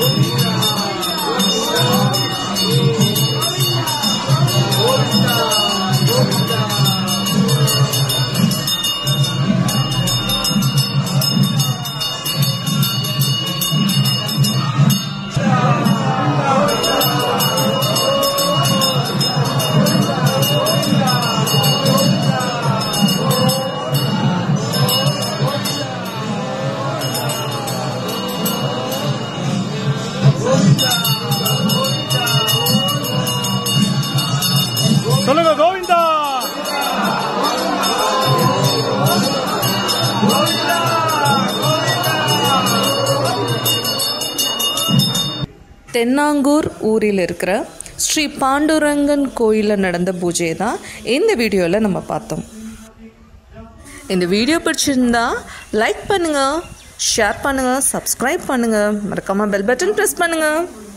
சொல்லுங்க கோவிந்தா தென்னாங்கூர் ஊரில் இருக்கிற ஸ்ரீ பாண்டுரங்கன் கோயிலில் நடந்த பூஜையை தான் இந்த வீடியோவில் நம்ம பார்த்தோம் இந்த வீடியோ பிடிச்சிருந்தா லைக் பண்ணுங்கள் ஷேர் பண்ணுங்கள் சப்ஸ்கிரைப் பண்ணுங்கள் மறக்காமல் பெல் பட்டன் ப்ரெஸ் பண்ணுங்கள்